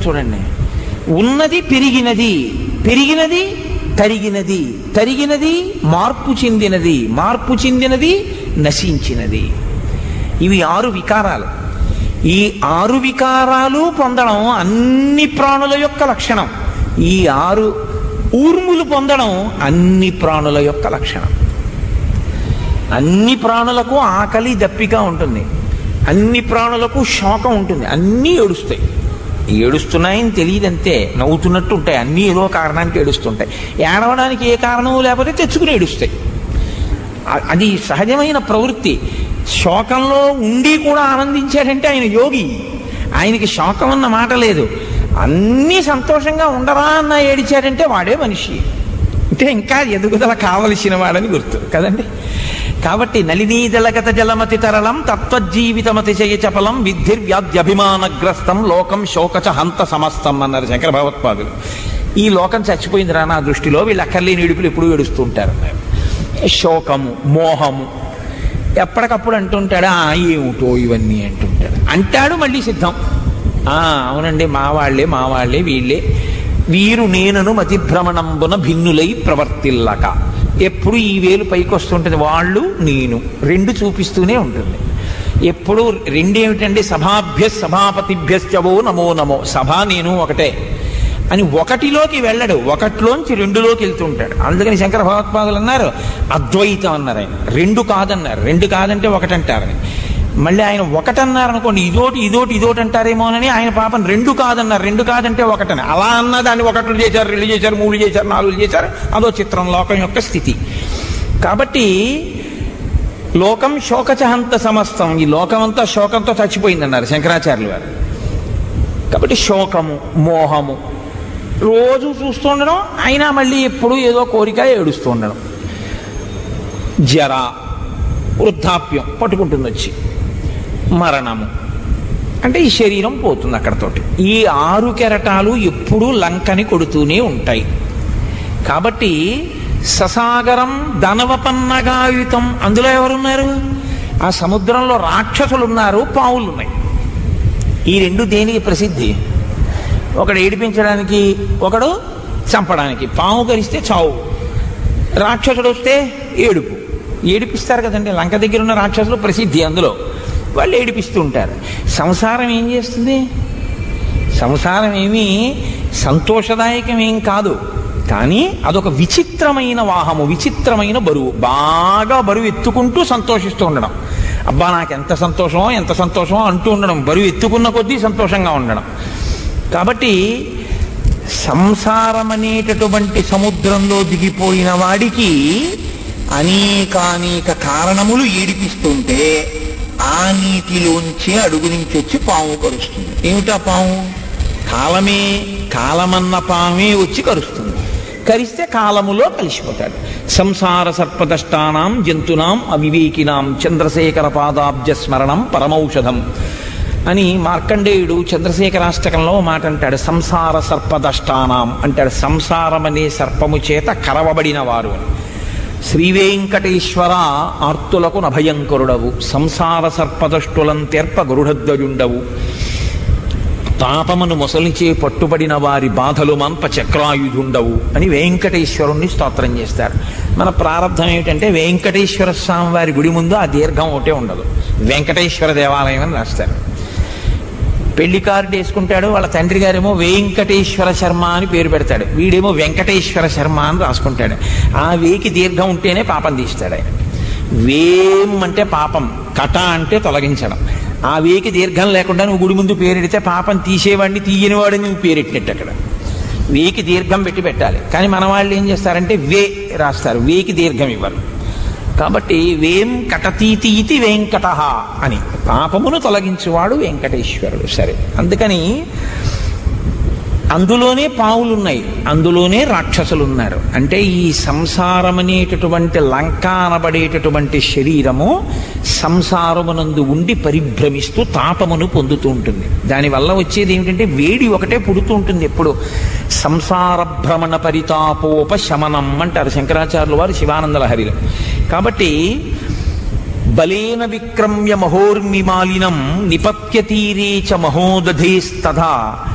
చూడండి ఉన్నది పెరిగినది పెరిగినది తరిగినది తరిగినది మార్పు చెందినది మార్పు చెందినది నశించినది ఇవి ఆరు వికారాలు ఈ ఆరు వికారాలు పొందడం అన్ని ప్రాణుల యొక్క లక్షణం ఈ ఆరు ఊర్ములు పొందడం అన్ని ప్రాణుల యొక్క లక్షణం అన్ని ప్రాణులకు ఆకలి దప్పిక ఉంటుంది అన్ని ప్రాణులకు శోకం ఉంటుంది అన్నీ ఏడుస్తాయి ఏడుస్తున్నాయని తెలియదంతే నవ్వుతున్నట్టు ఉంటాయి అన్నీ ఏదో కారణానికి ఏడుస్తుంటాయి ఏడవడానికి ఏ కారణం లేకపోతే తెచ్చుకుని ఏడుస్తాయి అ- అది సహజమైన ప్రవృత్తి శోకంలో ఉండి కూడా ఆనందించాడంటే ఆయన యోగి ఆయనకి శోకం అన్న మాట లేదు అన్నీ సంతోషంగా ఉండరా అన్న ఏడిచాడంటే వాడే మనిషి అంటే ఇంకా ఎదుగుదల కావలసిన వాడని గుర్తు కదండి కాబట్టి నలినీదలగత జలమతి తరళం తత్వజీవితమతి చేయ చపలం విద్ధిర్వ్యాధ్యభిమానగ్రస్తం లోకం శోకచ హంత సమస్తం అన్నారు శంకర భగవత్పాదులు ఈ లోకం చచ్చిపోయిందిరా నా దృష్టిలో వీళ్ళు అక్కర్లేని ఏడుపులు ఎప్పుడు ఏడుస్తూ ఉంటారు అన్నారు శోకము మోహము ఎప్పటికప్పుడు అంటుంటాడు "ఆ, ఏమిటో ఇవన్నీ అంటుంటాడు అంటాడు మళ్ళీ సిద్ధం "ఆ, అవునండి మా వాళ్ళే మా వాళ్ళే వీళ్ళే వీరు నేనను మతిభ్రమణంబున భిన్నులై ప్రవర్తిల్లక ఎప్పుడు ఈ వేలు పైకి వస్తుంటుంది వాళ్ళు నేను రెండు చూపిస్తూనే ఉంటుంది ఎప్పుడు రెండేమిటంటే సభాభ్య సభాపతిభ్యశ్చవో నమో నమో సభ నేను ఒకటే అని ఒకటిలోకి వెళ్ళడు ఒకటిలోంచి రెండులోకి వెళ్తుంటాడు అందుకని శంకర భగవత్పాదులు అన్నారు అద్వైతం అన్నారు ఆయన రెండు కాదన్నారు రెండు కాదంటే ఒకటంటారని మళ్ళీ ఆయన ఒకటన్నారు అనుకోండి ఇదోటి ఇదోటి ఇదోటి అంటారేమోనని ఆయన పాపం రెండు కాదన్నారు రెండు కాదంటే ఒకటని అలా అన్న దాన్ని ఒకట్లు చేశారు రెండు చేశారు మూడు చేశారు నాలుగు చేశారు అదో చిత్రం లోకం యొక్క స్థితి కాబట్టి లోకం శోకచహంత సమస్తం ఈ లోకమంతా శోకంతో చచ్చిపోయిందన్నారు శంకరాచార్యులు వారు కాబట్టి శోకము మోహము రోజు చూస్తుండడం అయినా మళ్ళీ ఎప్పుడు ఏదో కోరిక ఏడుస్తూ ఉండడం జర వృద్ధాప్యం పట్టుకుంటుంది వచ్చి మరణము అంటే ఈ శరీరం పోతుంది అక్కడతోటి ఈ ఆరు కెరటాలు ఎప్పుడూ లంకని కొడుతూనే ఉంటాయి కాబట్టి ససాగరం ధనవపన్నగాయుతం అందులో ఎవరున్నారు ఆ సముద్రంలో రాక్షసులు ఉన్నారు పావులు ఉన్నాయి ఈ రెండు దేనికి ప్రసిద్ధి ఒకడు ఏడిపించడానికి ఒకడు చంపడానికి పాము కరిస్తే చావు రాక్షసుడు వస్తే ఏడుపు ఏడిపిస్తారు కదండి లంక దగ్గర ఉన్న రాక్షసులు ప్రసిద్ధి అందులో వాళ్ళు ఏడిపిస్తూ ఉంటారు సంసారం ఏం చేస్తుంది సంసారం ఏమీ సంతోషదాయకం ఏం కాదు కానీ అదొక విచిత్రమైన వాహము విచిత్రమైన బరువు బాగా బరువు ఎత్తుకుంటూ సంతోషిస్తూ ఉండడం అబ్బా నాకు ఎంత సంతోషమో ఎంత సంతోషమో అంటూ ఉండడం బరువు ఎత్తుకున్న కొద్దీ సంతోషంగా ఉండడం కాబట్టి సంసారం అనేటటువంటి సముద్రంలో దిగిపోయిన వాడికి అనేకానేక కారణములు ఏడిపిస్తుంటే ఆ నీటిలోంచి అడుగు నుంచి వచ్చి పాము కరుస్తుంది ఏమిటా పాము కాలమే కాలమన్న పామే వచ్చి కరుస్తుంది కరిస్తే కాలములో కలిసిపోతాడు సంసార సర్పదష్టానాం జంతునాం అవివేకినాం చంద్రశేఖర పాదాబ్జ స్మరణం పరమౌషధం అని మార్కండేయుడు చంద్రశేఖరాష్టకంలో ఓ మాట అంటాడు సంసార సర్పదష్టానాం అంటాడు సంసారం అనే సర్పము చేత కరవబడిన వారు అని శ్రీ వెంకటేశ్వర ఆర్తులకు నభయంకరుడవు సంసార సర్పదష్టులం తెర్ప గరుడధ్వజుండవు తాపమును మొసలిచే పట్టుబడిన వారి బాధలు మంప చక్రాయుధుండవు అని వెంకటేశ్వరుణ్ణి స్తోత్రం చేస్తారు మన ప్రారంధం ఏమిటంటే వెంకటేశ్వర స్వామి వారి గుడి ముందు ఆ దీర్ఘం ఒకటే ఉండదు వెంకటేశ్వర దేవాలయం అని రాస్తారు పెళ్లి కార్డు వేసుకుంటాడు వాళ్ళ తండ్రి గారేమో వెంకటేశ్వర శర్మ అని పేరు పెడతాడు వీడేమో వెంకటేశ్వర శర్మ అని రాసుకుంటాడు ఆ వేకి దీర్ఘం ఉంటేనే పాపం తీస్తాడు ఆయన వేం అంటే పాపం కట అంటే తొలగించడం ఆ వేకి దీర్ఘం లేకుండా నువ్వు గుడి ముందు పేరెడితే పాపం తీసేవాడిని తీయనివాడిని నువ్వు పేరెట్టినట్టు అక్కడ వేకి దీర్ఘం పెట్టి పెట్టాలి కానీ మన వాళ్ళు ఏం చేస్తారంటే వే రాస్తారు వేకి దీర్ఘం ఇవ్వరు కాబట్టి వేం కటతీతి ఇతి వెంకట అని పాపమును తొలగించువాడు వెంకటేశ్వరుడు సరే అందుకని అందులోనే పావులున్నాయి అందులోనే రాక్షసులు ఉన్నారు అంటే ఈ సంసారం అనేటటువంటి లంక అనబడేటటువంటి శరీరము సంసారమునందు ఉండి పరిభ్రమిస్తూ తాపమును పొందుతూ ఉంటుంది దానివల్ల వచ్చేది ఏమిటంటే వేడి ఒకటే పుడుతూ ఉంటుంది ఎప్పుడు సంసార భ్రమణ పరితాపోపశమనం అంటారు శంకరాచార్యుల వారు శివానందలహరిలో కాబట్టి బలేన విక్రమ్య మహోర్మిమాలినం నిపత్య తీరే చ మహోదధేస్తథా